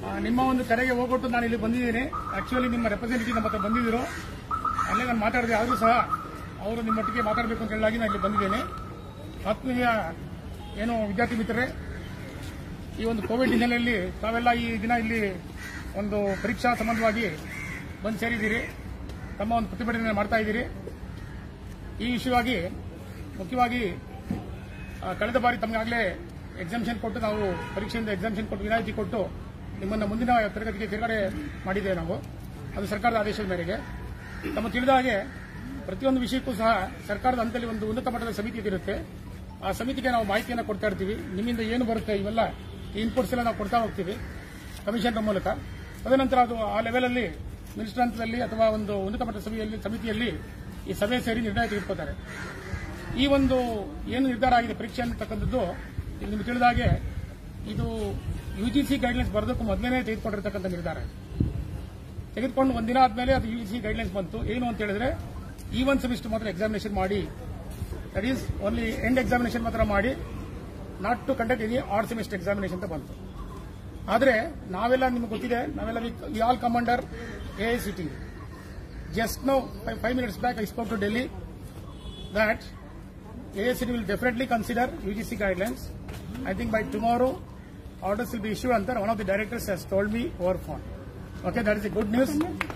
ಆ, ನಿಮ್ಮ ಒಂದು ಕರೆಗೆ ಹೋಗ್ಬಿಟ್ಟು ನಾನು ಇಲ್ಲಿ ಬಂದಿದ್ದೀನಿ ಆಕ್ಚುಲಿ ನಿಮ್ಮ ರೆಪ್ರೆಸೆಂಟೇಟಿವ್ ನಮ್ಮ ಹತ್ರ ಬಂದಿದ್ದರು ಅಲ್ಲೇ ನಾನು ಮಾತಾಡಿದೆ ಆದರೂ ಸಹ ಅವರು ನಿಮ್ಮೊಟ್ಟಿಗೆ ಮಾತಾಡಬೇಕು ಅಂತ ಹೇಳಾಗಿ ನಾನು ಇಲ್ಲಿ ಬಂದಿದ್ದೇನೆ ಆತ್ಮೀಯ ಏನು ವಿದ್ಯಾರ್ಥಿ ಮಿತ್ರರೇ ಈ ಒಂದು ಕೋವಿಡ್ ಹಿನ್ನೆಲೆಯಲ್ಲಿ ತಾವೆಲ್ಲ ಈ ದಿನ ಇಲ್ಲಿ ಒಂದು ಪರೀಕ್ಷಾ ಸಂಬಂಧವಾಗಿ ಬಂದು ಸೇರಿದ್ದೀರಿ ತಮ್ಮ ಒಂದು ಪ್ರತಿಭಟನೆ ಮಾಡ್ತಾ ಇದ್ದೀರಿ ಈ ವಿಷಯವಾಗಿ ಮುಖ್ಯವಾಗಿ ಆ, ಕಳೆದ ಬಾರಿ ತಮಗಾಗಲೇ ಎಕ್ಸಾಮಿಷನ್ ಕೊಟ್ಟು ನಾವು ಪರೀಕ್ಷೆಯಿಂದ ಎಕ್ಸಾಮಿಷನ್ ಕೊಟ್ಟು ವಿನಾಯಿತಿ ಕೊಟ್ಟು ನಿಮ್ಮನ್ನು ಮುಂದಿನ ತರಗತಿಗೆ ತಿರುಗಡೆ ಮಾಡಿದ್ದೇವೆ ನಾವು ಅದು ಸರ್ಕಾರದ ಆದೇಶದ ಮೇರೆಗೆ ತಮ್ಮ ತಿಳಿದ ಹಾಗೆ ಪ್ರತಿಯೊಂದು ವಿಷಯಕ್ಕೂ ಸಹ ಸರ್ಕಾರದ ಹಂತದಲ್ಲಿ ಒಂದು ಉನ್ನತ ಮಟ್ಟದ ಸಮಿತಿ ಇರುತ್ತೆ ಆ ಸಮಿತಿಗೆ ನಾವು ಮಾಹಿತಿಯನ್ನು ಕೊಡ್ತಾ ಇರ್ತೀವಿ ನಿಮ್ಮಿಂದ ಏನು ಬರುತ್ತೆ ಇವೆಲ್ಲ ಇನ್ಪುಟ್ಸ್ ಎಲ್ಲ ನಾವು ಕೊಡ್ತಾ ಹೋಗ್ತೀವಿ ಕಮಿಷನರ್ ಮೂಲಕ ತದನಂತರ ಅದು ಆ ಲೆವೆಲಲ್ಲಿ ಮಿನಿಸ್ಟರ್ ಹಂತದಲ್ಲಿ ಅಥವಾ ಒಂದು ಉನ್ನತ ಮಟ್ಟದ ಸಭೆಯಲ್ಲಿ ಸಮಿತಿಯಲ್ಲಿ ಈ ಸಭೆ ಸೇರಿ ನಿರ್ಣಯ ತೆಗೆದುಕೊಳ್ತಾರೆ ಈ ಒಂದು ಏನು ನಿರ್ಧಾರ ಆಗಿದೆ ಪರೀಕ್ಷೆ ಅಂತಕ್ಕಂಥದ್ದು ಇದು ನಿಮ್ಗೆ ತಿಳಿದ ಹಾಗೆ ಇದು ಯುಜಿಸಿ ಗೈಡ್ಲೈನ್ಸ್ ಬರೋದಕ್ಕೂ ಮೊದಲೇ ತೆಗೆದುಕೊಂಡಿರ್ತಕ್ಕಂಥ ನಿರ್ಧಾರ ತೆಗೆದುಕೊಂಡು ಒಂದಿನ ಆದ್ಮೇಲೆ ಅದು ಯುಜಿಸಿ ಗೈಡ್ಲೈನ್ಸ್ ಬಂತು ಏನು ಅಂತ ಹೇಳಿದ್ರೆ ಈ ಒಂದು ಸೆಮಿಸ್ಟರ್ ಮಾತ್ರ ಎಕ್ಸಾಮಿನೇಷನ್ ಮಾಡಿ that is only end examination ಮಾತ್ರ ಮಾಡಿ not to conduct any or semester examination ಅಂತ ಬಂತು ಆದರೆ ನಾವೆಲ್ಲ ನಿಮ್ಗೆ ಗೊತ್ತಿದೆ ನಾವೆಲ್ಲ we all commander A I C T just now five minutes back I spoke to Delhi that AICT will definitely consider UGC guidelines. I think by tomorrow orders will be issued and one of the directors has told me over phone. Okay, that is a good news.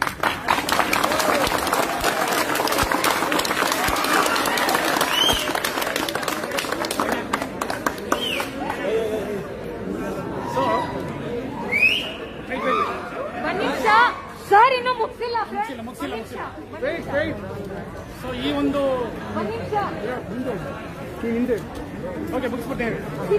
So, wait, wait, ಒಂದ್ ನಿಮಿಷ sir ಇನ್ನು ಮುಗಿಸಿಲ್ಲ ಮುಗಿಸಿಲ್ಲ ಮುಗಿಸಿಲ್ಲ ಮುಗಿಸಿಲ್ಲ wait wait so ಈ ಒಂದು ಒಂದ್ ನಿಮಿಷ ಓಕೆ ಮುಗಿಸ್ಬಿಟ್ಟೇವೆ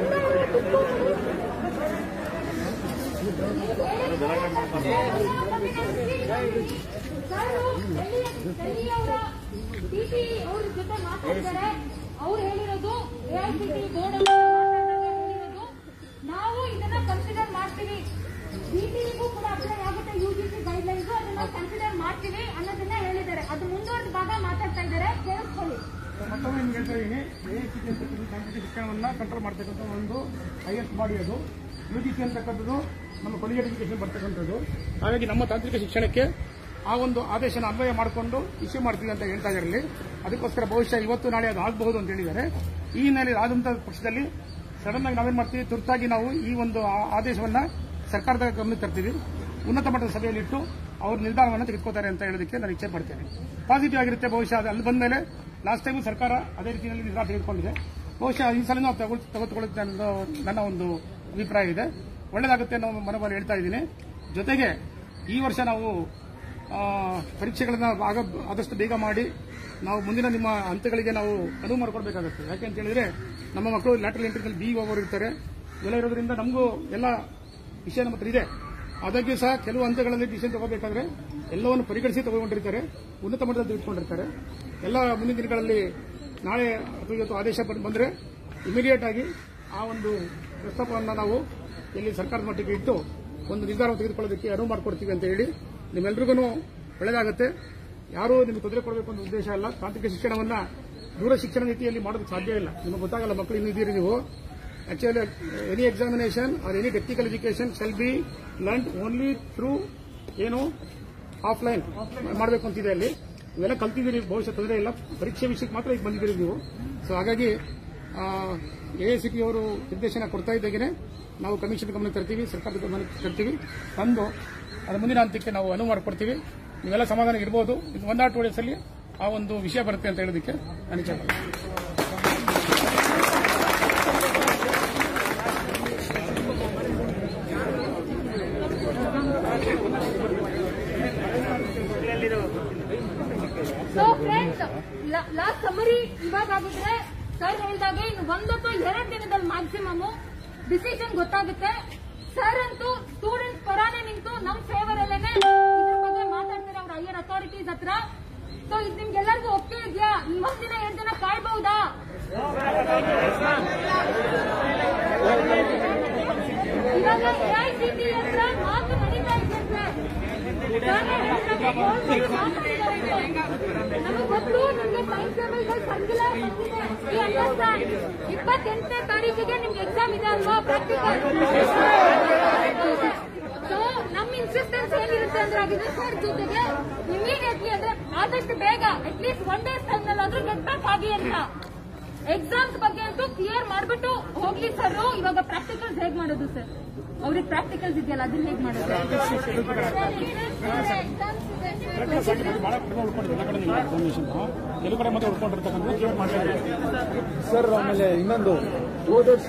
ಅವ್ರ ಜೊತೆ ಮಾತಾಡ್ತಾರೆ ಅವ್ರು ಹೇಳಿರೋದು ಎಐಸಿಟಿ ಬೋರ್ಡ್ ಹೇಳಿರೋದು ನಾವು ಇದನ್ನ ಕನ್ಸಿಡರ್ ಮಾಡ್ತೀವಿ ಡಿಟಿಗೂ ಕೂಡ ಅಪ್ಲೈ ಆಗುತ್ತೆ ಯುಜಿಸಿ ಗೈಡ್ಲೈನ್ಸ್ ಅದನ್ನ ಕನ್ಸಿಡರ್ ಮಾಡ್ತೀವಿ ಅನ್ನೋದನ್ನ ಹೇಳಿದ್ದಾರೆ ಅದು ಮುಂದುವರೆದ ಭಾಗ ಮಾತಾಡ್ತಾ ಇದ್ದಾರೆ ಕೇಳಿಸ್ಕೊಳ್ಳಿ ಮತ್ತೊಮ್ಮೆ ನಿಮ್ಗೆ ಹೇಳ್ತಾ ಇದ್ದೀನಿ ಎಐಸಿಟಿ ಅಂತಕ್ಕಂಥ ತಾಂತ್ರಿಕ ಶಿಕ್ಷಣವನ್ನು ಕಂಟ್ರೋಲ್ ಮಾಡ್ತಕ್ಕಂಥ ಒಂದು ಹೈಯೆಸ್ಟ್ ಬಾಡಿ ಅದು ಯುಜಿಸಿ ಅಂತಕ್ಕಂಥದ್ದು ನಮ್ಮ ಕೊಲಿಯರ್ ಎಜುಕೇಶನ್ ಬರ್ತಕ್ಕಂಥದ್ದು ಹಾಗಾಗಿ ನಮ್ಮ ತಾಂತ್ರಿಕ ಶಿಕ್ಷಣಕ್ಕೆ ಆ ಒಂದು ಆದೇಶನ ಅನ್ವಯ ಮಾಡಿಕೊಂಡು ಇಶ್ಯೂ ಮಾಡ್ತೀವಿ ಅಂತ ಹೇಳ್ತಾ ಇದ್ದಾರೆ ಅದಕ್ಕೋಸ್ಕರ ಬಹುಶಃ ಇವತ್ತು ನಾಳೆ ಅದು ಆಗಬಹುದು ಅಂತ ಹೇಳಿದ್ದಾರೆ ಈ ಹಿನ್ನೆಲೆಯಲ್ಲಿ ಆದಂತಹ ಪಕ್ಷದಲ್ಲಿ ಸಡನ್ ಆಗಿ ನಾವೇನ್ ಮಾಡ್ತೀವಿ ತುರ್ತಾಗಿ ನಾವು ಈ ಒಂದು ಆ- ಆದೇಶವನ್ನ ಸರ್ಕಾರದ ಗಮನಕ್ಕೆ ತರ್ತೀವಿ ಉನ್ನತ ಮಟ್ಟದ ಸಭೆಯಲ್ಲಿಟ್ಟು ಅವ್ರ ನಿರ್ಧಾರವನ್ನು ತೆಗೆದುಕೋತಾರೆ ಅಂತ ಹೇಳೋದಕ್ಕೆ ನಾನು ಇಚ್ಛೆ ಪಡ್ತೇನೆ ಪಾಸಿಟಿವ್ ಆಗಿರುತ್ತೆ ಬಹುಶಃ ಅದು ಅಲ್ಲಿ ಬಂದಮೇಲೆ ಲಾಸ್ಟ್ ಟೈಮು ಸರ್ಕಾರ ಅದೇ ರೀತಿಯಲ್ಲಿ ನಿರ್ಧಾರ ತೆಗೆದುಕೊಂಡಿದೆ ಬಹುಶಃ ಈ ಸಲ ನಾವು ತಗೊಳ್ ತೆಗೆದುಕೊಳ್ಳುತ್ತೆ ಅನ್ನೋದು ನನ್ನ ಒಂದು ಅಭಿಪ್ರಾಯ ಇದೆ ಒಳ್ಳೆಯದಾಗುತ್ತೆ ಅನ್ನೋ ಮನೋಬಲ ಹೇಳ್ತಾ ಇದ್ದೀನಿ ಜೊತೆಗೆ ಈ ವರ್ಷ ನಾವು ಆ, ಪರೀಕ್ಷೆಗಳನ್ನ ಆಗ ಆದಷ್ಟು ಬೇಗ ಮಾಡಿ ನಾವು ಮುಂದಿನ ನಿಮ್ಮ ಹಂತಗಳಿಗೆ ನಾವು ಅನುವು ಮಾಡಿಕೊಡ್ಬೇಕಾಗುತ್ತೆ ಯಾಕೆ ಅಂತ ಹೇಳಿದ್ರೆ ನಮ್ಮ ಮಕ್ಕಳು ಲ್ಯಾಟ್ರಲ್ ಎಂಟ್ರಿನಲ್ಲಿ ಬಿ ಹೋಗೋರು ಇರ್ತಾರೆ ಇವೆಲ್ಲ ಇರೋದ್ರಿಂದ ನಮಗೂ ಎಲ್ಲ ವಿಷಯ ನಮ್ಮ ಹತ್ರ ಇದೆ ಆದಾಗ್ಯೂ ಸಹ ಕೆಲವು ಹಂತಗಳಲ್ಲಿ ಡಿಸಿಷನ್ ತಗೋಬೇಕಾದ್ರೆ ಎಲ್ಲವನ್ನು ಪರಿಗಣಿಸಿ ತಗೊಂಡಿರ್ತಾರೆ ಉನ್ನತ ಮಟ್ಟದಲ್ಲಿ ತೆಗೆದುಕೊಂಡಿರ್ತಾರೆ ಎಲ್ಲ ಮುಂದಿನ ದಿನಗಳಲ್ಲಿ ನಾಳೆ ಅಥವಾ ಇವತ್ತು ಆದೇಶ ಬಂದ್- ಬಂದ್ರೆ ಇಮಿಡಿಯೇಟ್ ಆಗಿ ಆ ಒಂದು ಪ್ರಸ್ತಾಪವನ್ನು ನಾವು ಇಲ್ಲಿ ಸರ್ಕಾರದ ಮಟ್ಟಿಗೆ ಇಟ್ಟು ಒಂದು ನಿರ್ಧಾರವನ್ನು ತೆಗೆದುಕೊಳ್ಳೋದಕ್ಕೆ ಅನುವು ಮಾಡಿಕೊಡ್ತೀವಿ ಅಂತ ಹೇಳಿ ನಿಮ್ಮೆಲ್ರಿಗೂ ಒಳ್ಳೆಯದಾಗುತ್ತೆ ಯಾರೂ ನಿಮಗೆ ತೊಂದರೆ ಕೊಡಬೇಕು ಅನ್ನೋ ಉದ್ದೇಶ ಅಲ್ಲ ತಾಂತ್ರಿಕ ಶಿಕ್ಷಣವನ್ನ ದೂರ ಶಿಕ್ಷಣ ನೀತಿಯಲ್ಲಿ ಮಾಡೋದಕ್ಕೆ ಸಾಧ್ಯ ಇಲ್ಲ ನಿಮಗೆ ಗೊತ್ತಾಗಲ್ಲ ಮಕ್ಕಳು ಇನ್ನೂ ಇದ್ದೀರಿ ನೀವು actually any examination or any technical education shall be learn only through ಏನು ಆಫ್ಲೈನ್ ಮಾಡಬೇಕು ಅಂತಿದೆ ಅಲ್ಲಿ ಇವೆಲ್ಲ ಕಲ್ತಿದ್ದೀರಿ ಬಹುಶಃ ತೊಂದರೆ ಇಲ್ಲ ಪರೀಕ್ಷೆ ವಿಷಯಕ್ಕೆ ಮಾತ್ರ ಈಗ ಬಂದಿದ್ದೀರಿ ನೀವು ಸೊ ಹಾಗಾಗಿ ಎ ಸಿ ಪಿ ಅವರು ನಿರ್ದೇಶನ ಕೊಡ್ತಾ ಇದ್ದಾಗೆ ನಾವು ಕಮಿಷನ್ ಗಮನಕ್ಕೆ ತರ್ತೀವಿ ಸರ್ಕಾರದ ಗಮನಕ್ಕೆ ತರ್ತೀವಿ ತಂದು ಅದರ ಮುಂದಿನ ಹಂತಕ್ಕೆ ನಾವು ಅನುವು ಮಾಡಿಕೊಡ್ತೀವಿ ನೀವೆಲ್ಲ ಸಮಾಧಾನ ಇರ್ಬೋದು ಇದು ಒನ್ ಆರ್ ಟೂ ಡೇಸ್ ಅಲ್ಲಿ ಆ ಒಂದು ವಿಷಯ ಬರುತ್ತೆ ಅಂತ ಹೇಳೋದಕ್ಕೆ ನಾನು ಇಚ್ಛೆ ಪಡ್ತೀನಿ. ಸೊ ಫ್ರೆಂಡ್ಸ್ ಲಾಸ್ಟ್ ಸಮರಿ ಇವಾಗ ಆಗಿದ್ರೆ ಸರ್ ಹೇಳಿದಾಗೆ ಇನ್ನು ಒಂದು ಅಥವಾ ಎರಡು ದಿನದಲ್ಲಿ ಮ್ಯಾಕ್ಸಿಮಮ್ ಡಿಸಿಷನ್ ಗೊತ್ತಾಗುತ್ತೆ ಸರ್ ಅಂತೂ ಸ್ಟೂಡೆಂಟ್ ಪರಾನೇ ನಿಂತು ನಮ್ ಫೇವರ್ ಅಲ್ಲೇನೆ ಇದ್ರ ಬಗ್ಗೆ ಮಾತಾಡ್ತಾರೆ ಅವ್ರ ಹೈಯರ್ ಅಥಾರಿಟೀಸ್ ಹತ್ರ ಸೊ ಇದು ನಿಮ್ಗೆಲ್ಲರಿಗೂ ಒಪ್ಪಿಗೆ ಇದೆಯಾ ಇನ್ನೊಂದ್ ದಿನ ಎರಡು ದಿನ ಕಾಯ್ಬಹುದಾ ಇವಾಗ ಎಐಸಿಟಿ ಹತ್ರ ಮಾತು ನಡೀತಾ ಇದೆ ಸರ್ ನಮಗೆ ಗೊತ್ತು ನಿಮ್ಗೆ ಟೈಮ್ ಟೇಬಲ್ ಬಂದಿಲ್ಲ ಬಂದಿದೆ ಇಪ್ಪತ್ತೆಂಟನೇ ತಾರೀಕಿಗೆ ನಿಮ್ಗೆ ಎಕ್ಸಾಮ್ ಇದೆ ಅಲ್ವಾ ಪ್ರಾಕ್ಟಿಕಲ್ ಸೊ ಬೇಜಾರಾಗಿದೆ ಸರ್ ಜೊತೆಗೆ ಇಮಿಡಿಯೇಟ್ಲಿ ಅಂದ್ರೆ ಆದಷ್ಟು ಬೇಗ ಅಟ್ಲೀಸ್ಟ್ ಒನ್ ಡೇಸ್ ಟೈಮ್ ನಲ್ಲಾದ್ರೂ ಗೆಟ್ ಬ್ಯಾಕ್ ಆಗಿ ಅಂತ ಎಕ್ಸಾಮ್ಸ್ ಬಗ್ಗೆ ಅಂತೂ ಕ್ಲಿಯರ್ ಮಾಡ್ಬಿಟ್ಟು ಹೋಗ್ಲಿ ಸರ್ ಇವಾಗ ಪ್ರಾಕ್ಟಿಕಲ್ಸ್ ಹೇಗ್ ಮಾಡೋದು ಸರ್ ಅವ್ರಿಗೆ ಪ್ರಾಕ್ಟಿಕಲ್ಸ್ ಇದೆಯಲ್ಲ ಅದನ್ನ ಹೇಗ್ ಮಾಡೋದು ಬಹಳ ಕಡಿಮೆ ಉಳ್ಕೊಂಡಿದೆ ಎಲ್ಲ ಕಡೆ ಎಕ್ಸಾಮಿನೇಷನ್ ಕೆಲವು ಕಡೆ ಮತ್ತೆ ಉಳ್ಕೊಂಡಿರ್ತಕ್ಕಂಥ ಕ್ಲಿಯರ್ ಮಾಡ್ತಾರೆ ಸರ್ ಆಮೇಲೆ ಇನ್ನೊಂದು ಹೋದ ವರ್ಷ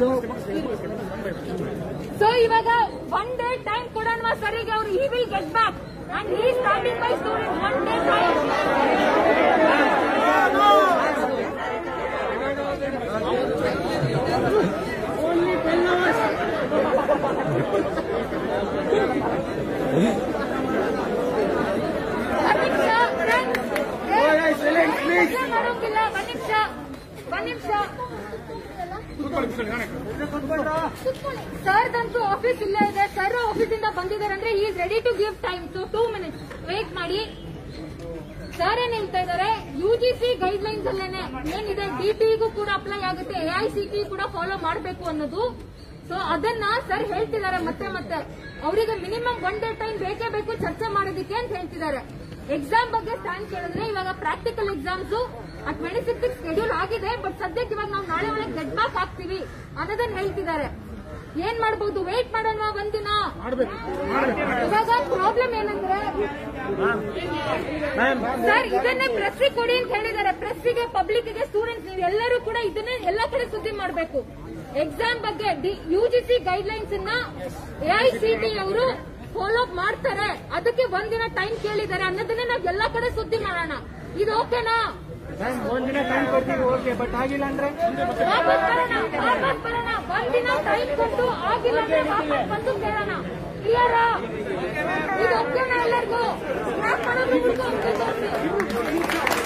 ಸೊ ಇವಾಗ ಒನ್ ಡೇ ಟೈಮ್ ಕೊಡೋಣ ಸರಿಗೆ ಅವ್ರು ಈ ವಿಲ್ ಗೆಟ್ ಬ್ಯಾಕ್ ಅಂಡ್ ಈ starting by student one day time ಒಂದ್ ನಿಮಿಷ friends. ಮಾಡೋಂಗಿಲ್ಲ ಒಂದ್ ನಿಮಿಷ ಒಂದ್ ನಿಮಿಷ ಸರ್ ದಂತೂ ಆಫೀಸ್ ಇಲ್ಲೇ ಇದೆ ಸರ್ ಆಫೀಸ್ ಇಂದ ಬಂದಿದ್ದಾರೆ ಅಂದ್ರೆ is ready to give time so two minutes wait ಮಾಡಿ ಸರ್ ಏನ್ ಹೇಳ್ತಾ ಇದಾರೆ ಯುಜಿಸಿ ಗೈಡ್ ಲೈನ್ಸ್ ಅಲ್ಲೇನೆ ಏನಿದೆ ಡಿಟಿಗೂ ಕೂಡ ಅಪ್ಲೈ ಆಗುತ್ತೆ ಎಐಸಿಟಿ ಕೂಡ ಫಾಲೋ ಮಾಡಬೇಕು ಅನ್ನೋದು ಸೊ ಅದನ್ನ ಸರ್ ಹೇಳ್ತಿದ್ದಾರೆ ಮತ್ತೆ ಮತ್ತೆ ಅವರಿಗೆ ಮಿನಿಮಮ್ ಒನ್ ಡೇ ಟೈಮ್ ಬೇಕೇ ಬೇಕು ಚರ್ಚೆ ಮಾಡೋದಕ್ಕೆ ಅಂತ ಹೇಳ್ತಿದ್ದಾರೆ ಎಕ್ಸಾಮ್ ಬಗ್ಗೆ ಸ್ಟ್ಯಾಂಡ್ ಕೇಳಿದ್ರೆ ಇವಾಗ practical exams twenty six schedule ಆಗಿದೆ ಬಟ್ ಸದ್ಯಕ್ಕೆ ಇವಾಗ ನಾವು ನಾಳೆ ಒಳಗೆ ಗೆಟ್ ಬ್ಯಾಕ್ ಆಗ್ತೀವಿ ಅನ್ನೋದನ್ನ ಹೇಳ್ತಿದ್ದಾರೆ ಏನ್ ಮಾಡಬಹುದು ವೇಟ್ ಮಾಡೋಣ ಒಂದಿನ ಇವಾಗ ಪ್ರಾಬ್ಲಮ್ ಏನಂದ್ರೆ ಸರ್ ಇದನ್ನೇ ಪ್ರೆಸ್ಸಿಗೆ ಕೊಡಿ ಅಂತ ಹೇಳಿದ್ದಾರೆ ಪ್ರೆಸ್ಸಿಗೆ ಪಬ್ಲಿಕ್ಗೆ ಸ್ಟೂಡೆಂಟ್ಸ್ ನೀವು ಎಲ್ಲರೂ ಕೂಡ ಇದನ್ನೇ ಎಲ್ಲಾ ಕಡೆ ಸುದ್ದಿ ಮಾಡಬೇಕು ಎಕ್ಸಾಮ್ ಬಗ್ಗೆ ಯುಜಿಸಿ ಗೈಡ್ ಲೈನ್ಸ್ ಅನ್ನ ಎಐಸಿಟಿ ಅವರು ಫಾಲೋ ಅಪ್ ಮಾಡ್ತಾರೆ ಅದಕ್ಕೆ ಒಂದಿನ ಟೈಮ್ ಕೇಳಿದ್ದಾರೆ ಅನ್ನೋದನ್ನೇ ನಾವು ಎಲ್ಲಾ ಕಡೆ ಸುದ್ದಿ ಮಾಡೋಣ ಇದು ಓಕೆನಾ ಒಂದಿನ ಟೈಮ್ ಕೊಡ್ತೀವಿ ಓಕೆ ಬಟ್ ಆಗಿಲ್ಲ ಅಂದ್ರೆ ವಾಪಸ್ ಬರೋಣ ವಾಪಸ್ ಬರೋಣ ಒಂದಿನ ಟೈಮ್ ಕೊಟ್ಟು ಆಗಿಲ್ಲ ಅಂದ್ರೆ ವಾಪಸ್ ಬಂದು ಕೇಳೋಣ ಕ್ಲಿಯರಾ ಇದು ಓಕೆನಾ ಎಲ್ಲರಿಗೂ ಯಾಕ್ ಮಾಡೋದು ಬಿಟ್ಟು ಹೋಗ್ತಾ ಇದ್ದಾರೆ?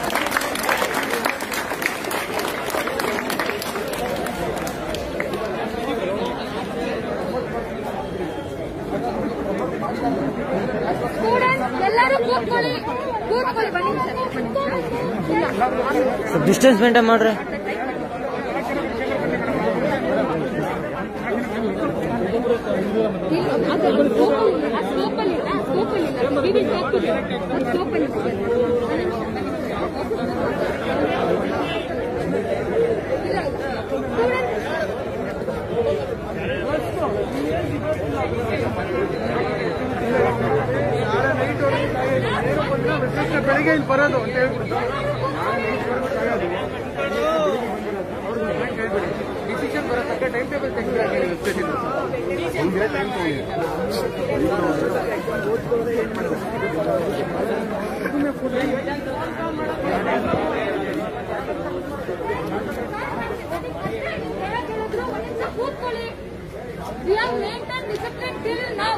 ಸ್ಟೂಡೆಂಟ್ಸ್ ಎಲ್ಲರೂ ಕೂತ್ಕೊಳ್ಳಿ ಕೂತ್ಕೊಳ್ಳಿ ಬನ್ನಿ ಸರ್ ಡಿಸ್ಟೆನ್ಸ್ ಮೇಂಟೈನ್ ಮಾಡ್ರಿ ಅದು ಸ್ಕೋಪಲ್ಲಿ ಆ ಸ್ಕೋಪಲ್ಲಿ ಆ ಸ್ಕೋಪಲ್ಲಿ ವಿ ವಿಲ್ ಟಾಕ್ ಟು ಅದು ಸ್ಕೋಪಲ್ಲಿ ಇಲ್ಲ ಬೆಳಿಗ್ಗೆ ಇಲ್ಲಿ ಬರೋದು ಅಂತ ಹೇಳ್ಬಿಟ್ಟು ಡಿಸಿಷನ್ ಬರೋ ತಕ್ಕ ಟೈಮ್ ಟೇಬಲ್ ತೆಗೆದು ಟೈಮ್ ಕೂತ್ಕೊಳ್ಳಿ we have maintain discipline till now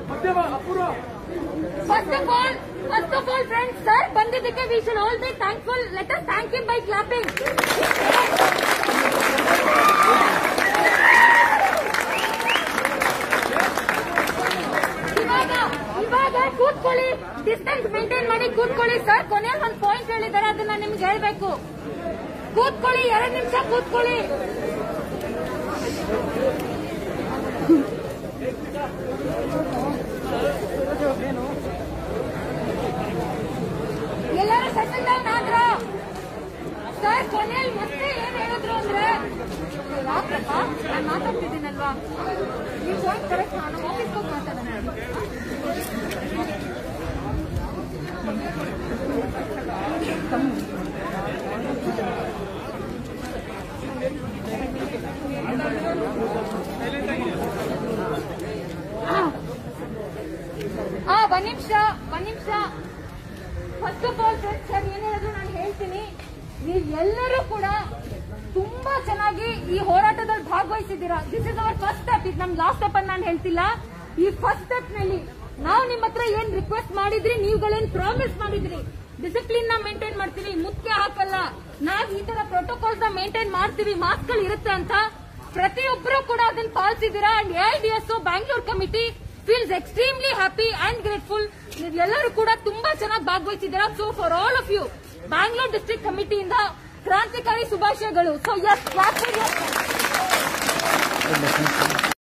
first of all first of all friends sir ಬಂದಿದ್ದಕ್ಕೆ we should all be thankful let us thank you by clapping ಇವಾಗ ಇವಾಗ ಕೂತ್ಕೊಳ್ಳಿ ಡಿಸ್ಟೆನ್ಸ್ ಮೇಂಟೈನ್ ಮಾಡಿ ಕೂತ್ಕೊಳ್ಳಿ ಸರ್ ಕೊನೆಯಲ್ಲಿ ಒಂದು ಪಾಯಿಂಟ್ ಹೇಳಿದ್ದಾರೆ ಅದನ್ನ ನಿಮ್ಗೆ ಹೇಳ್ಬೇಕು ಕೂತ್ಕೊಳ್ಳಿ ಎರಡು ನಿಮಿಷ ಕೂತ್ಕೊಳ್ಳಿ ಎಲ್ಲರೂ ಸೆಟಲ್ ಡೌನ್ ಆದ್ರ ಸರ್ ಕೊನೆಯಲ್ಲಿ ಮತ್ತೆ ಏನ್ ಹೇಳಿದ್ರು ಅಂದ್ರೆ ಯಾಕಪ್ಪ ನಾನು ಮಾತಾಡ್ತಿದ್ದೀನಲ್ವಾ ನೀವು ಪಾಯಿಂಟ್ ಕರೆಕ್ಟ್ ನಾನು ಆಫೀಸ್ ಹೋಗಿ ಮಾತಾಡೋಣ ಆ ಒಂದ್ ನಿಮಿಷ ಒಂದ್ ನಿಮಿಷ first of all friends sir ಏನ್ ಹೇಳಿದ್ರು ನಾನು ಹೇಳ್ತೀನಿ ನೀವು ಎಲ್ಲರೂ ಕೂಡ ತುಂಬಾ ಚೆನ್ನಾಗಿ ಈ ಹೋರಾಟದಲ್ಲಿ ಭಾಗವಹಿಸಿದ್ದೀರಾ this is our first step ಇದು ನಮ್ ಲಾಸ್ಟ್ ಸ್ಟೆಪ್ ಅಂತ ನಾನು ಹೇಳ್ತಿಲ್ಲ ಈ ಫಸ್ಟ್ ಸ್ಟೆಪ್ ನಲ್ಲಿ ನಾವು ನಿಮ್ಮ ಹತ್ರ ಏನ್ ರಿಕ್ವೆಸ್ಟ್ ಮಾಡಿದ್ರಿ ನೀವುಗಳೇನ್ ಪ್ರಾಮಿಸ್ ಮಾಡಿದ್ರಿ ಡಿಸಿಪ್ಲಿನ್ ನ ಮೇಂಟೈನ್ ಮಾಡ್ತೀವಿ ಮುಖ್ಯ ಹಾಕಲ್ಲ ನಾವ್ ಈ ತರ ಪ್ರೋಟೋಕಾಲ್ಸ್ ನ ಮೇಂಟೈನ್ ಮಾಡ್ತೀವಿ ಮಾಸ್ಕ್ ಗಳು ಇರುತ್ತೆ ಅಂತ ಪ್ರತಿಯೊಬ್ಬರು ಕೂಡ ಅದನ್ನ ಪಾಲಿಸಿದ್ದೀರಾ and AIDS Bangalore committee feels extremely happy and grateful ನೀವೆಲ್ಲರೂ ಕೂಡ ತುಂಬಾ ಚೆನ್ನಾಗಿ ಭಾಗವಹಿಸಿದ್ದೀರಾ so for all of you Bangalore district ಕಮಿಟಿಯಿಂದ ಕ್ರಾಂತಿಕಾರಿ ಶುಭಾಶಯಗಳು ಸೊ ಎಸ್